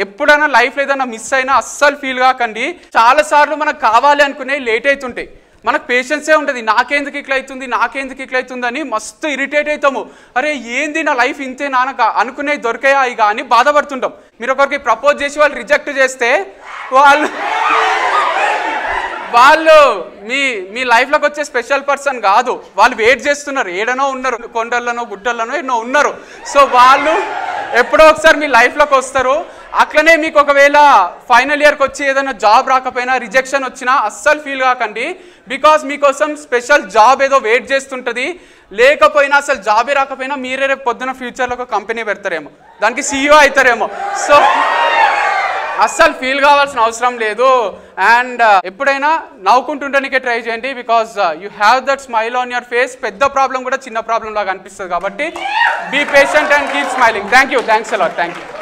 ఎప్పుడైనా లైఫ్ ఏదైనా మిస్ అయినా అస్సలు ఫీల్ కాకండి చాలా సార్లు మనకు కావాలి అనుకునే లేట్ అవుతుంటాయి మనకు పేషెన్సే ఉంటుంది నాకెందుకు ఇట్లా అవుతుంది నాకెందుకు ఇట్లా అవుతుంది అని మస్తు ఇరిటేట్ అవుతాము అరే ఏంది నా లైఫ్ ఇంతే నానక అనుకునే దొరికాయా ఇక అని బాధపడుతుంటాం మీరు ఒకరికి ప్రపోజ్ చేసి వాళ్ళు రిజెక్ట్ చేస్తే వాళ్ళు వాళ్ళు మీ మీ లైఫ్లోకి వచ్చే స్పెషల్ పర్సన్ కాదు వాళ్ళు వెయిట్ చేస్తున్నారు ఏడనో ఉన్నారు కొండల్లోనో గుడ్డల్లోనో ఎన్నో ఉన్నారు సో వాళ్ళు ఎప్పుడో ఒకసారి మీ లైఫ్లోకి వస్తారు అట్లనే మీకు ఒకవేళ ఫైనల్ ఇయర్కి వచ్చి ఏదైనా జాబ్ రాకపోయినా రిజెక్షన్ వచ్చినా అస్సలు ఫీల్ కాకండి బికాస్ మీకోసం స్పెషల్ జాబ్ ఏదో వెయిట్ చేస్తుంటుంది లేకపోయినా అసలు జాబే రాకపోయినా మీరే రేపు పొద్దున ఫ్యూచర్లో ఒక కంపెనీ పెడతారేమో దానికి సీఈఓ అవుతారేమో సో అస్సలు ఫీల్ కావాల్సిన అవసరం లేదు అండ్ ఎప్పుడైనా నవ్వుకుంటుండడానికే ట్రై చేయండి because you have that smile on your face పెద్ద ప్రాబ్లం కూడా చిన్న ప్రాబ్లం లాగా అనిపిస్తుంది కాబట్టి be patient and keep smiling thank you thanks a lot thank you